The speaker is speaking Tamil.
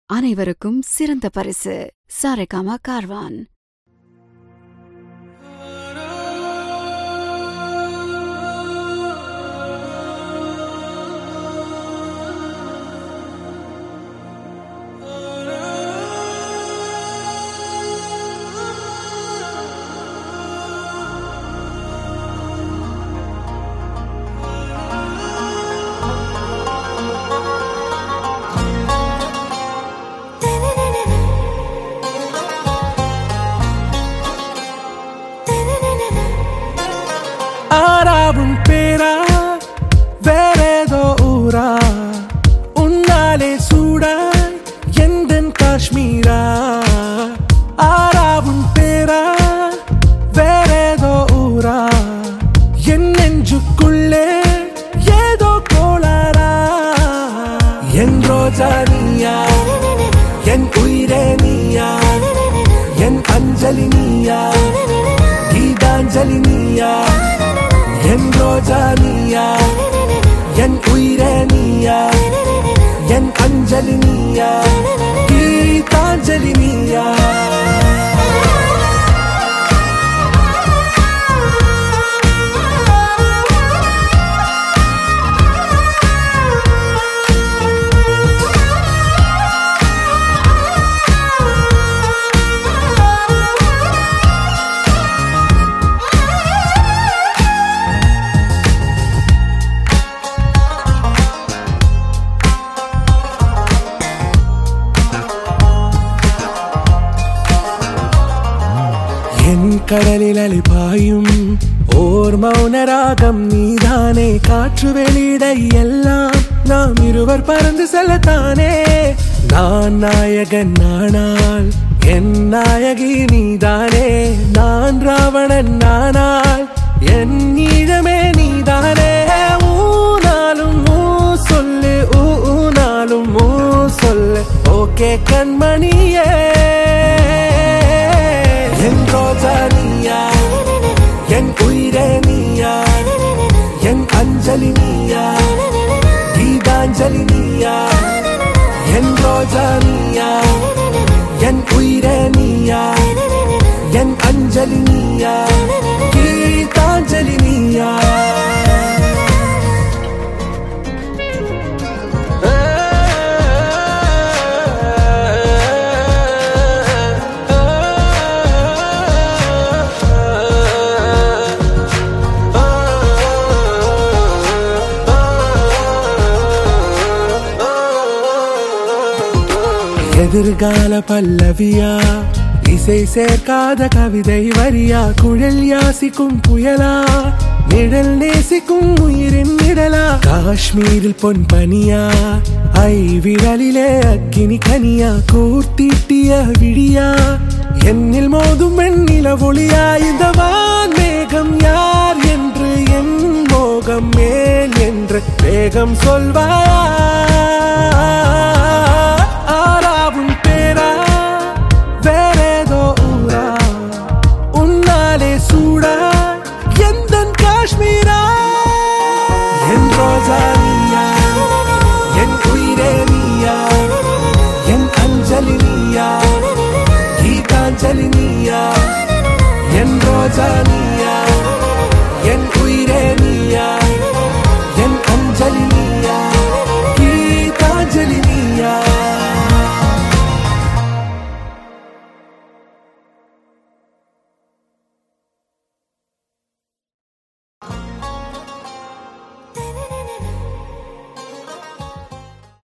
அனைவருக்கும் சிறந்த பரிசு சாரேகாமா கார்வான் ஆறாவும் பேரா வேறேதோ ஊரா உன்னாலே சூடா எந்தன் காஷ்மீரா ஆறாவும் பேரா வேறேதோ ஊரா என் நெஞ்சுக்குள்ளே ஏதோ கோளாரா என் ரோஜா நீயா என் உயிரே நீயா என் அஞ்சலி நீயா கீதாஞ்சலி நீயா என் ரோஜா நீயா என் உயிரே நீயா என் அஞ்சலி நீயா கீதாஞ்சலி நீயா என் கடலில் அலிபாயும் ஓர் மௌனராகம் நீதானே காற்று வெளியிட எல்லாம் நாம் இருவர் பறந்து செல்லத்தானே நான் நாயகன் நானால் என் நாயகி நீதானே நான் ராவணன் நானால் என் ஈழமே நீதானே ஊனாலும் ஊ சொல்லு ஊ ஊனாலும் ஊ சொல்லு ஓகே கண்மணியே என் ரோஜா நீயா என் உயிரே நீயா என் அஞ்சலி நீயா கீதாஞ்சலி நீயா என் ரோஜா நீயா என் உயிரே நீயா என் அஞ்சலி நீயா கீதாஞ்சலி நீயா எதிர்கால பல்லவியா இசை சேர்க்காத கவிதை வரியா குழல் யாசிக்கும் புயலா நிழல் நேசிக்கும் உயிரின் நிழலா காஷ்மீரில் பொன் பனியா ஐ விரலிலே அக்கினி கனியா கூர்த்தீட்டிய விழியா என்னில் மோதும் வெண்ணில ஒளியா இந்த வான் மேகம் யார் என்று என் மோகம் மேல் என்று வேகம் சொல்வாயா ஆறாவும் பேரா வேறேதோ ஊரா உன்னாலே சூடா எந்தன் காஷ்மீரா என் ரோஜா நீயா என் உயிரே நீயா என் அஞ்சலி நீயா கீதாஞ்சலி நீயா என் ரோஜா நீ